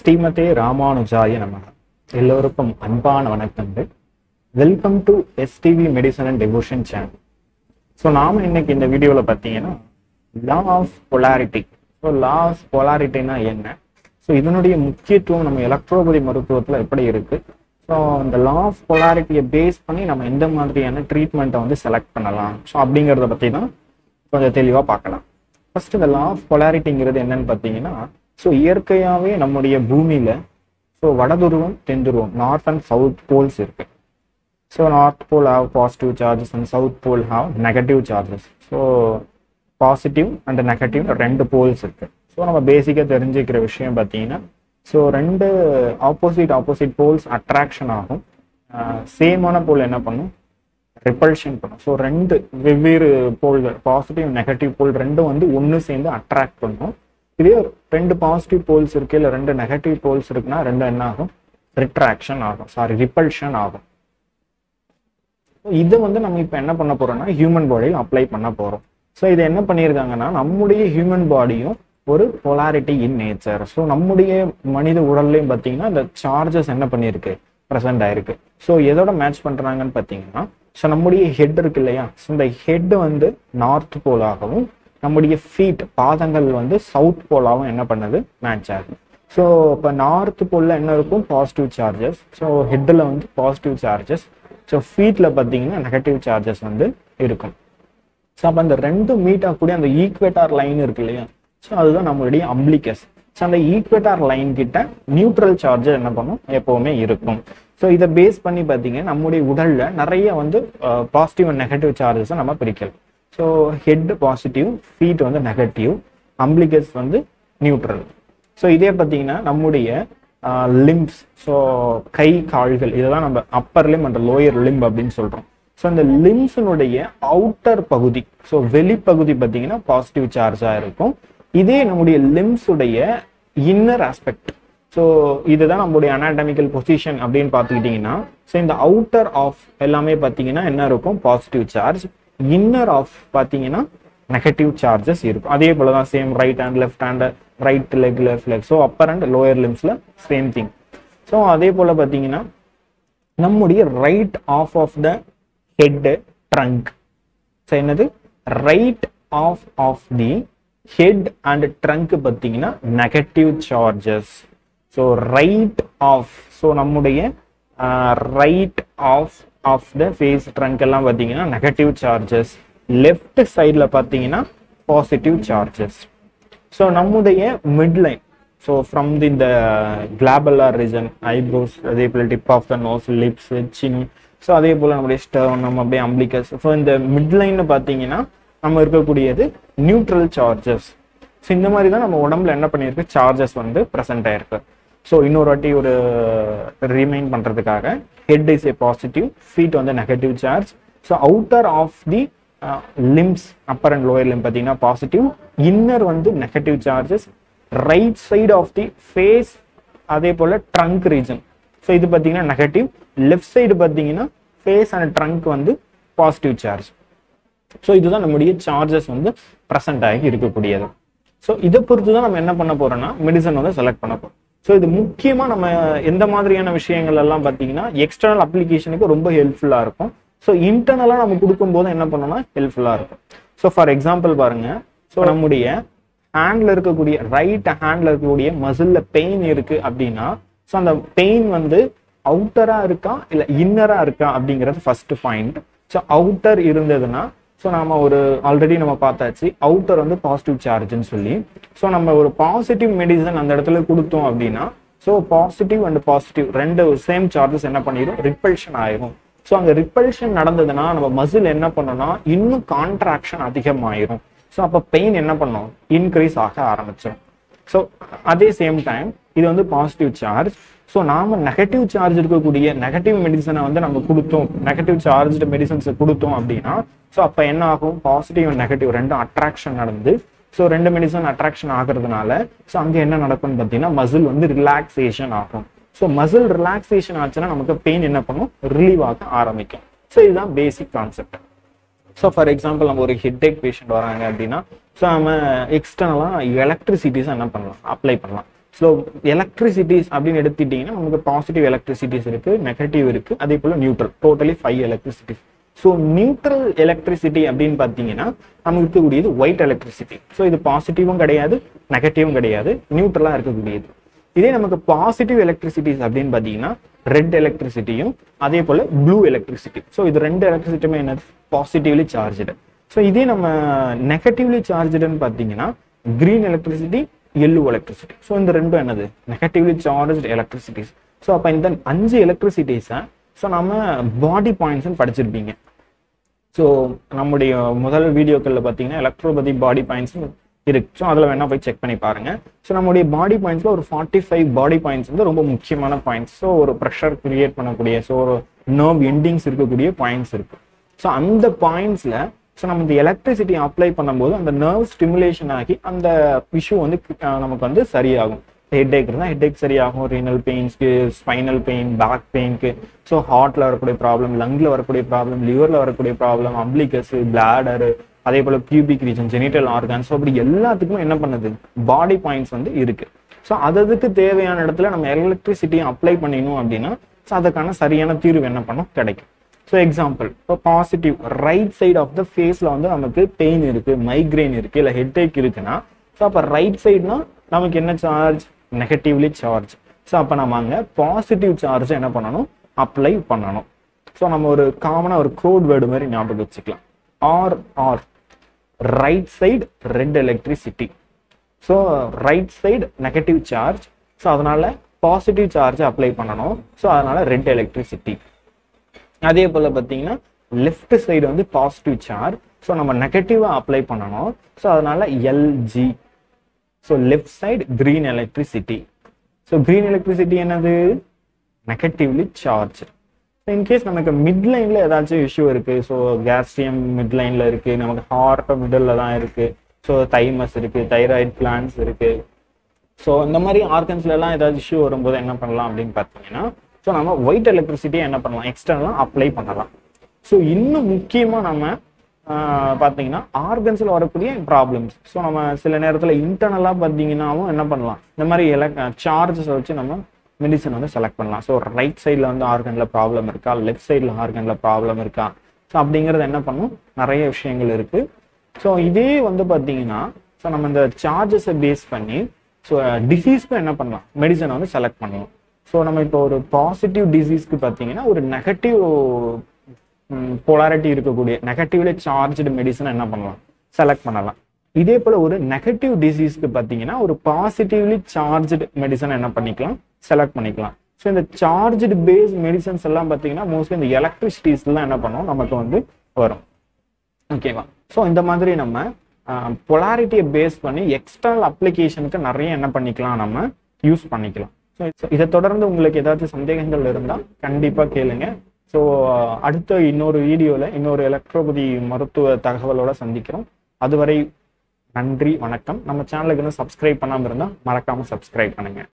ஸ்ரீமதே ராமானுஜாய நமக எல்லோருக்கும் அன்பான வணக்கங்கள் welcome to STV medicine and devotion channel so நாம இன்னைக்கு இந்த வீடியோவில் பார்த்தீங்கன்னா law of polarity so law of பொலாரிட்டினா என்ன ஸோ இதனுடைய முக்கியத்துவம் நம்ம எலக்ட்ரோபதி மருத்துவத்தில் எப்படி இருக்கு ஸோ இந்த லா ஆஃப் பொலாரிட்டியை பேஸ் பண்ணி நம்ம எந்த மாதிரியான ட்ரீட்மெண்ட்டை வந்து செலக்ட் பண்ணலாம் ஸோ அப்படிங்கிறத பற்றி தான் கொஞ்சம் தெளிவாக பார்க்கலாம் ஃபர்ஸ்ட் இந்த லா ஆஃப் பொலாரிட்டிங்கிறது என்னன்னு பார்த்தீங்கன்னா ஸோ இயற்கையாகவே நம்முடைய பூமியில ஸோ வடதுருவம் தென்துருவம் நார்த் அண்ட் சவுத் போல்ஸ் இருக்கு so north pole have positive charges and south pole have negative charges so positive and negative ரெண்டு போல்ஸ் இருக்கு ஸோ நம்ம பேசிக்காக தெரிஞ்சுக்கிற விஷயம் பார்த்தீங்கன்னா ஸோ ரெண்டு ஆப்போசிட் ஆப்போசிட் போல்ஸ் அட்ராக்ஷன் ஆகும் சேமான போல் என்ன பண்ணும் ரிப்பல்ஷன் பண்ணும் ஸோ ரெண்டு வெவ்வேறு போல்கள் பாசிட்டிவ் நெகட்டிவ் போல் ரெண்டும் வந்து ஒன்று சேர்ந்து அட்ராக்ட் பண்ணும் இதே ரெண்டு பாசிட்டிவ் போல்ஸ் இருக்கு இல்லை ரெண்டு நெகட்டிவ் போல்ஸ் இருக்குன்னா ரெண்டு என்ன ஆகும் ரிட்ராக்ஷன் ஆகும் சாரி ரிப்பல்ஷன் ஆகும் இதை வந்து நம்ம இப்போ என்ன பண்ண போறோம்னா ஹியூமன் பாடியில் அப்ளை பண்ண போறோம் ஸோ இது என்ன பண்ணியிருக்காங்கன்னா நம்முடைய ஹியூமன் பாடியும் ஒரு பொலாரிட்டி இன் நேச்சர் ஸோ நம்முடைய மனித உடல்லையும் பார்த்தீங்கன்னா இந்த சார்ஜஸ் என்ன பண்ணியிருக்கு ப்ரெசென்ட் ஆயிருக்கு ஸோ எதோட மேட்ச் பண்றாங்கன்னு பார்த்தீங்கன்னா ஸோ நம்முடைய ஹெட் இருக்கு இல்லையா ஸோ இந்த ஹெட் வந்து நார்த் போலாகவும் நம்முடைய ஃபீட் பாதங்கள் வந்து சவுத் போலாகவும் என்ன பண்ணுது மேட்ச் ஆகுது ஸோ இப்போ நார்த் போலில் என்ன இருக்கும் பாசிட்டிவ் சார்ஜஸ் ஸோ ஹெட்டில் வந்து பாசிட்டிவ் சார்ஜஸ் ஸோ ஃபீட்டில் பார்த்தீங்கன்னா நெகட்டிவ் சார்ஜஸ் வந்து இருக்கும் ஸோ அப்போ அந்த ரெண்டு மீட் ஆகக்கூடிய அந்த ஈக்வேட்டார் லைன் இருக்கு இல்லையா ஸோ அதுதான் நம்மளுடைய அம்பிளிகஸ் ஸோ அந்த ஈக்வேட்டார் லைன் கிட்ட நியூட்ரல் சார்ஜ் என்ன பண்ணும் எப்பவுமே இருக்கும் ஸோ இதை பேஸ் பண்ணி பார்த்தீங்கன்னா நம்முடைய உடல்ல நிறைய வந்து பாசிட்டிவ் அண்ட் நெகட்டிவ் சார்ஜஸை நம்ம பிரிக்கலாம் ஸோ ஹெட் பாசிட்டிவ் ஃபீட் வந்து நெகட்டிவ் அம்பிளிகஸ் வந்து நியூட்ரல் ஸோ இதே பார்த்தீங்கன்னா நம்முடைய லிம்ப்ஸ் ஸோ கை கால்கள் இதெல்லாம் நம்ம upper limb and lower limb அப்படின்னு சொல்றோம் ஸோ இந்த லிம்ஸினுடைய அவுட்டர் பகுதி ஸோ வெளிப்பகுதி பார்த்தீங்கன்னா பாசிட்டிவ் சார்ஜாக இருக்கும் இதே நம்முடைய லிம்ஸுடைய இன்னர் ஆஸ்பெக்ட் ஸோ இதுதான் நம்மளுடைய அனாட்டமிக்கல் பொசிஷன் அப்படின்னு பார்த்துக்கிட்டிங்கன்னா ஸோ இந்த அவுட்டர் ஆஃப் எல்லாமே பார்த்தீங்கன்னா என்ன இருக்கும் பாசிட்டிவ் சார்ஜ் இன்னர் ஆஃப் பார்த்தீங்கன்னா நெகட்டிவ் சார்ஜஸ் இருக்கும் அதே போல தான் same right hand left hand right leg left leg so upper and lower லிம்ஸ்ல சேம் திங் ஸோ அதே போல பார்த்தீங்கன்னா நம்முடைய right of of the head trunk so என்னது right of of the head and trunk பார்த்தீங்கன்னா negative charges so right of so நம்முடைய right of of the face trunk எல்லாம் பார்த்தீங்கன்னா நெகட்டிவ் சார்ஜஸ் லெஃப்ட் சைடில் பார்த்தீங்கன்னா பாசிட்டிவ் சார்ஜஸ் ஸோ நம்முடைய midline so from the இந்த glabellar region eyebrows அதே போல் tip of the nose lips chin so அதே போல் நம்முடைய ஸ்டர்ன் நம்ம அப்படியே அம்பிளிகஸ் ஸோ இந்த மிட்லைன் பார்த்தீங்கன்னா நம்ம இருக்கக்கூடியது நியூட்ரல் சார்ஜஸ் ஸோ இந்த மாதிரி தான் நம்ம உடம்புல என்ன பண்ணியிருக்கு சார்ஜஸ் வந்து ப்ரெசென்ட் ஆயிருக்கு ஸோ இன்னொரு வாட்டி ஒரு ரிமைண்ட் பண்ணுறதுக்காக head is a positive feet வந்து negative charge so outer of the limbs upper and lower limb பார்த்தீங்கன்னா பாசிட்டிவ் இன்னர் வந்து negative charges right side of the face அதே போல் ட்ரங்க் ரீஜன் ஸோ இது பார்த்தீங்கன்னா நெகட்டிவ் லெஃப்ட் சைடு பார்த்தீங்கன்னா face and trunk வந்து positive charge so இதுதான் நம்முடைய சார்ஜஸ் வந்து ப்ரெசென்ட் ஆகி இருக்கக்கூடியது ஸோ இதை பொறுத்து தான் நம்ம என்ன பண்ண போறோம்னா மெடிசன் வந்து செலக்ட் பண்ண போறோம் ஸோ இது முக்கியமாக நம்ம எந்த மாதிரியான விஷயங்கள் எல்லாம் பார்த்தீங்கன்னா எக்ஸ்டர்னல் அப்ளிகேஷனுக்கு ரொம்ப ஹெல்ப்ஃபுல்லாக இருக்கும் ஸோ இன்டர்னலாக நம்ம கொடுக்கும்போது என்ன பண்ணணும்னா ஹெல்ப்ஃபுல்லாக இருக்கும் ஸோ ஃபார் எக்ஸாம்பிள் பாருங்க ஸோ நம்முடைய ஹேண்ட்ல இருக்கக்கூடிய ரைட் ஹேண்ட்ல இருக்கக்கூடிய மசில்ல பெயின் இருக்கு அப்படின்னா ஸோ அந்த பெயின் வந்து அவுட்டரா இருக்கா இல்லை இன்னரா இருக்கா அப்படிங்கிறது ஃபர்ஸ்ட் பாயிண்ட் ஸோ அவுட்டர் இருந்ததுன்னா ஸோ நம்ம ஒரு ஆல்ரெடி நம்ம பார்த்தாச்சு அவுட்டர் வந்து பாசிட்டிவ் சார்ஜ்னு சொல்லி ஸோ நம்ம ஒரு பாசிட்டிவ் மெடிசன் அந்த இடத்துல கொடுத்தோம் அப்படின்னா ஸோ பாசிட்டிவ் அண்ட் பாசிட்டிவ் ரெண்டு சேம் சார்ஜஸ் என்ன பண்ணிடும் ரிப்பல்ஷன் ஆயிரும் ஸோ அங்கே ரிப்பல்ஷன் நடந்ததுன்னா நம்ம மசில் என்ன பண்ணோம்னா இன்னும் கான்ட்ராக்ஷன் அதிகமாயிரும் ஸோ அப்போ பெயின் என்ன பண்ணும் இன்க்ரீஸ் ஆக ஆரம்பிச்சிடும் ஸோ அதே சேம் டைம் இது வந்து பாசிட்டிவ் சார்ஜ் ஸோ நாம நெகட்டிவ் சார்ஜ் இருக்கக்கூடிய நெகட்டிவ் மெடிசனை வந்து நம்ம கொடுத்தோம் நெகட்டிவ் சார்ஜ் மெடிசன்ஸை கொடுத்தோம் அப்படின்னா ஸோ அப்போ என்ன ஆகும் பாசிட்டிவ் அண்ட் நெகட்டிவ் ரெண்டும் அட்ராக்ஷன் நடந்து ஸோ ரெண்டு மெடிசன் அட்ராக்ஷன் ஆகுறதுனால ஸோ அங்கே என்ன நடக்கும்னு பார்த்தீங்கன்னா மசில் வந்து ரிலாக்ஸேஷன் ஆகும் ஸோ மசில் ரிலாக்ஸேஷன் ஆச்சுன்னா நமக்கு பெயின் என்ன பண்ணும் ரிலீவ் ஆக ஆரம்பிக்கும் ஸோ இதுதான் basic concept so for example நம்ம ஒரு ஹெட்டேக் பேஷண்ட் வராங்க அப்படின்னா ஸோ நம்ம எக்ஸ்டர்னலாக எலக்ட்ரிசிட்டிஸ் என்ன பண்ணலாம் அப்ளை பண்ணலாம் ஸோ எலக்ட்ரிசிட்டிஸ் அப்படின்னு எடுத்துட்டீங்கன்னா நமக்கு பாசிட்டிவ் எலக்ட்ரிசிட்டிஸ் இருக்கு நெகட்டிவ் இருக்கு அதே போல neutral totally five electricities so neutral electricity அப்படின்னு பார்த்தீங்கன்னா நமக்கு இருக்கக்கூடியது ஒயிட் எலக்ட்ரிசிட்டி ஸோ இது பாசிட்டிவும் கிடையாது நெகட்டிவும் கிடையாது நியூட்ரலாக இருக்கக்கூடியது இதே நமக்கு பாசிட்டிவ் எலக்ட்ரிசிட்டிஸ் அப்படின்னு பார்த்தீங்கன்னா ரெட் எலக்ட்ரிசிட்டியும் அதே போல ப்ளூ எலக்ட்ரிசிட்டி ஸோ இது ரெண்டு எலக்ட்ரிசிட்டியுமே என்னது பாசிட்டிவ்லி சார்ஜ்டு ஸோ இதே நம்ம நெகட்டிவ்லி சார்ஜ்டுன்னு பார்த்தீங்கன்னா green electricity yellow electricity so இந்த ரெண்டும் என்னது நெகட்டிவ்லி சார்ஜ்டு எலக்ட்ரிசிட்டிஸ் ஸோ அப்போ இந்த அஞ்சு எலக்ட்ரிசிட்டிஸை ஸோ நம்ம பாடி பாயிண்ட்ஸ்னு படிச்சிருப்பீங்க ஸோ நம்முடைய முதல் வீடியோக்களில் பார்த்தீங்கன்னா எலக்ட்ரோபதி பாடி பாயிண்ட்ஸ் இருக்கு ஸோ அதில் வேணா போய் செக் பண்ணி பாருங்க ஸோ நம்முடைய பாடி பாயிண்ட்ஸ்ல ஒரு ஃபார்ட்டி ஃபைவ் பாடி பாயிண்ட்ஸ் வந்து ரொம்ப முக்கியமான பாயிண்ட்ஸ் ஸோ ஒரு ப்ரெஷர் கிரியேட் பண்ணக்கூடிய ஸோ ஒரு நர்வ் எண்டிங்ஸ் இருக்கக்கூடிய பாயிண்ட்ஸ் இருக்கு ஸோ அந்த பாயிண்ட்ஸ்ல ஸோ நம்ம இந்த எலக்ட்ரிசிட்டி அப்ளை பண்ணும்போது அந்த நர்வ் ஸ்டிமுலேஷன் ஆகி அந்த இஷ்யூ வந்து அஹ், நமக்கு வந்து சரியாகும் ஹெட் ஏக் இருந்தால் ஹெட் ஏக் சரியாகும் ரீனல் பெயின்ஸ்க்கு ஸ்பைனல் பெயின் பேக் பெயின்க்கு ஸோ ஹார்ட்ல வரக்கூடிய ப்ராப்ளம் லங்ல வரக்கூடிய ப்ராப்ளம் லிவர்ல வரக்கூடிய ப்ராப்ளம் அப்ளிகஸ் பிளாடரு அதே போல பியூபிக் ரீஜன் ஜெனிட்டல் ஆர்கான்ஸ் அப்படி எல்லாத்துக்குமே என்ன பண்ணுது பாடி பாயிண்ட்ஸ் வந்து இருக்கு ஸோ அதுக்கு தேவையான இடத்துல நம்ம எலக்ட்ரிசிட்டியை அப்ளை பண்ணினோம் அப்படின்னா ஸோ அதுக்கான சரியான தீர்வு என்ன பண்ணும் கிடைக்கும் ஸோ எக்ஸாம்பிள் இப்போ positive right side of the ஃபேஸில் வந்து நமக்கு பெயின் இருக்கு மைக்ரைன் இருக்கு இல்லை ஹெட் ஏக் இருக்குன்னா ஸோ அப்போ ரைட் சைடுனா நமக்கு என்ன சார்ஜ் நெகட்டிவ்லி சார்ஜ் ஸோ அப்போ நம்ம அங்கே பாசிட்டிவ் சார்ஜ் என்ன பண்ணணும் அப்ளை பண்ணணும் ஸோ நம்ம ஒரு காமனாக ஒரு கோட் வேர்டு மாதிரி ஞாபகம் வச்சுக்கலாம் R R right side red electricity so right side negative charge so அதனால பாசிட்டிவ் சார்ஜ் அப்ளை பண்ணணும் ஸோ அதனால ரெட் எலக்ட்ரிசிட்டி அதே போல் பார்த்தீங்கன்னா லெஃப்ட் சைடு வந்து பாசிட்டிவ் சார்ஜ் ஸோ நம்ம நெகட்டிவாக அப்ளை பண்ணணும் ஸோ அதனால LG so left side green electricity so green electricity என்னது நெகட்டிவ்லி சார்ஜ் ஸோ இன்கேஸ் நமக்கு மிட் லைனில் ஏதாச்சும் இஷ்யூ இருக்கு ஸோ கேஸ்ட்ரியம் மிட் லைனில் இருக்கு நமக்கு ஹார்ட் மிடில் தான் இருக்கு ஸோ தைமஸ் இருக்கு தைராய்டு பிளான்ஸ் இருக்கு ஸோ இந்த மாதிரி ஆர்கன்ஸ்ல எல்லாம் ஏதாவது இஷ்யூ வரும்போது என்ன பண்ணலாம் அப்படின்னு பார்த்தீங்கன்னா ஸோ நம்ம ஒயிட் எலக்ட்ரிசிட்டியை என்ன பண்ணலாம் எக்ஸ்டர்னலாக அப்ளை பண்ணலாம் ஸோ இன்னும் முக்கியமாக நம்ம ஆஹ், பார்த்தீங்கன்னா ஆர்கன்ஸில் வரக்கூடிய ப்ராப்ளம்ஸ் ஸோ நம்ம சில நேரத்தில் இன்டர்னலாக பார்த்தீங்கன்னாவும் என்ன பண்ணலாம் இந்த மாதிரி எலக் சார்ஜஸ் வச்சு நம்ம மெடிசன் வந்து செலக்ட் பண்ணலாம் ஸோ ரைட் சைடில் வந்து ஆர்கனில் ப்ராப்ளம் இருக்கா லெஃப்ட் சைடில் ஆர்கனில் ப்ராப்ளம் இருக்கா ஸோ அப்படிங்கிறது என்ன பண்ணும் நிறைய விஷயங்கள் இருக்கு ஸோ இதே வந்து பார்த்தீங்கன்னா ஸோ நம்ம இந்த சார்ஜஸை பேஸ் பண்ணி ஸோ டிசீஸ்க்கு என்ன பண்ணலாம் மெடிசனை வந்து செலக்ட் பண்ணலாம் ஸோ நம்ம இப்போ ஒரு பாசிட்டிவ் டிசீஸ்க்கு பார்த்தீங்கன்னா ஒரு நெகட்டிவ் போலாரிட்டி இருக்கக்கூடிய நெகட்டிவ்ல சார்ஜ்டு மெடிசன் என்ன பண்ணலாம் செலக்ட் பண்ணலாம் இதே போல ஒரு நெகட்டிவ் டிசீஸ்க்கு பார்த்தீங்கன்னா ஒரு பாசிட்டிவ்லி சார்ஜ்டு மெடிசன் என்ன பண்ணிக்கலாம் செலக்ட் பண்ணிக்கலாம் ஸோ இந்த சார்ஜ்டு பேஸ் மெடிசன்ஸ் எல்லாம் பார்த்தீங்கன்னா மோஸ்ட்லி இந்த எலக்ட்ரிசிட்டிஸ்லாம் என்ன பண்ணும் நமக்கு வந்து வரும் ஓகேவா ஸோ இந்த மாதிரி நம்ம பொலாரிட்டியை பேஸ் பண்ணி எக்ஸ்டர்னல் அப்ளிகேஷனுக்கு நிறைய என்ன பண்ணிக்கலாம் நம்ம யூஸ் பண்ணிக்கலாம் ஸோ இதை தொடர்ந்து உங்களுக்கு ஏதாச்சும் சந்தேகங்கள் இருந்தால் கண்டிப்பாக கேளுங்க ஸோ அடுத்த இன்னொரு வீடியோவில் இன்னொரு எலக்ட்ரோபதி மருத்துவ தகவலோட சந்திக்கிறோம் அதுவரை நன்றி வணக்கம் நம்ம சேனலுக்கு இன்னும் சப்ஸ்கிரைப் பண்ணாமல் இருந்தால் மறக்காமல் சப்ஸ்கிரைப் பண்ணுங்க